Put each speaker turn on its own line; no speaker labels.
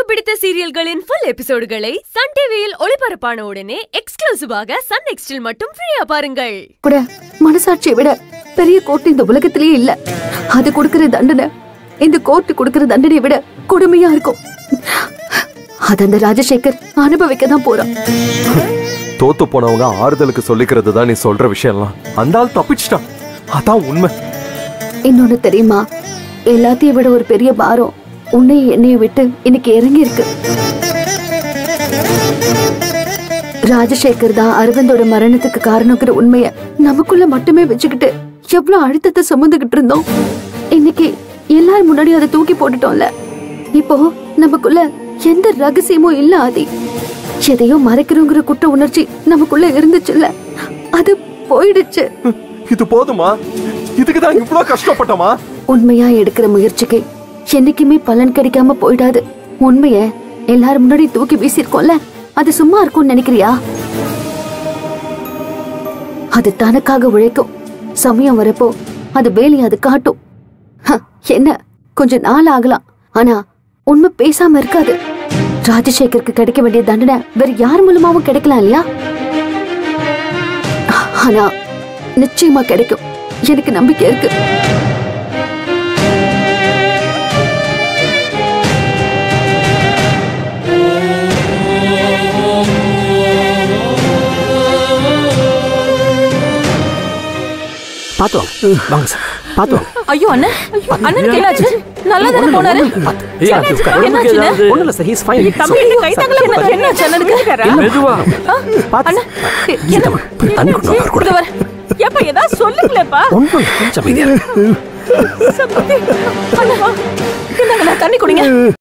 பிடித்த சீரியல்களின் full எபிசோடுகளை Sun டிவியில் ஒளிபரப்பான உடனே எக்ஸ்க்ளூசிவாக சன் நெக்ஸ்டில் மட்டும் ஃப்ரீயா பாருங்கள்
கூட மனசாட்சியை விட பெரிய கோர்ட் இந்த உலகத்திலேயே இல்ல அது கொடுக்கிற தண்டனை இந்த கோர்ட் கொடுக்கிற தண்டனையை விட கொடுமையா இருக்கும் அது அந்த ராஜசேகர் அனுபவிக்க தான் போறான்
தோத்து போனவங்க ஆறுதலுக்கு சொல்லிக்கிறது தான் நீ சொல்ற விஷயம்லாம் அந்த ஆள் தப்பிச்சிட்டான் அதான் உண்மை
இன்னொன்னு தெரியுமா எல்லாத்தையும் விட ஒரு பெரிய பாரம் உன்னையும் என்னையும் விட்டு இன்னைக்கு இறங்கி இருக்கு ராஜசேகர் தான் அரவிந்தோட மரணத்துக்கு காரணங்கிற உண்மைய நமக்குள்ள மட்டுமே வச்சுக்கிட்டு எவ்வளவு அழுத்தத்தை சுமந்துகிட்டு இருந்தோம் இன்னைக்கு எல்லாரும் முன்னாடி அதை தூக்கி போட்டுட்டோம்ல இப்போ நமக்குள்ள எந்த ரகசியமும் இல்ல ஆதி எதையோ மறைக்கிறோங்கிற குற்ற உணர்ச்சி நமக்குள்ள இருந்துச்சுல்ல அது போயிடுச்சு
இது போதுமா இதுக்கு தான் இவ்ளோ கஷ்டப்பட்டமா
உண்மையா எடுக்கிற முயற்சிக்கு என்னைக்குமே பலன் கிடைக்காம போயிடாது உண்மைய எல்லாரும் முன்னாடி தூக்கி வீசிருக்கோம்ல அது சும்மா இருக்கும்னு நினைக்கிறியா அது தனக்காக உழைக்கும் சமயம் வரப்போ அது வேலையை அது காட்டும் ஹ, என்ன கொஞ்ச நாள் ஆகலாம் ஆனா உண்மை பேசாம இருக்காது ராஜசேகருக்கு கிடைக்க வேண்டிய தண்டனை வேற யார் மூலமாவும் கிடைக்கலாம் இல்லையா ஆனா நிச்சயமா கிடைக்கும் எனக்கு நம்பிக்கை இருக்கு
பாத்தோம் வாங்க சார் பாத்தோம்
ஐயோ அண்ணன் அண்ணனுக்கு என்னாச்சு நல்லா தானே போனாரு என்னாச்சுண்ணே?
ஒண்ணும் இல்ல சார் ஹீஸ் ஃபைன்
தம்பி கை தாங்கல என்ன- என்னாச்சு அண்ணனுக்கு
மெதுவா பாத்து
அண்ணா எ-
கீதா,
என்ன-
தண்ணி கொண்டு வா, கூட.
இதோ வரேன். ஏப்பா ஏதாவது சொல்லுங்களேப்பா
ஒண்ணும் இல்ல, கொஞ்சம் அமைதியா இரு.
சம்பந்தி. அண்ணா, இந்தாங்கண்ணா, தண்ணி குடிங்க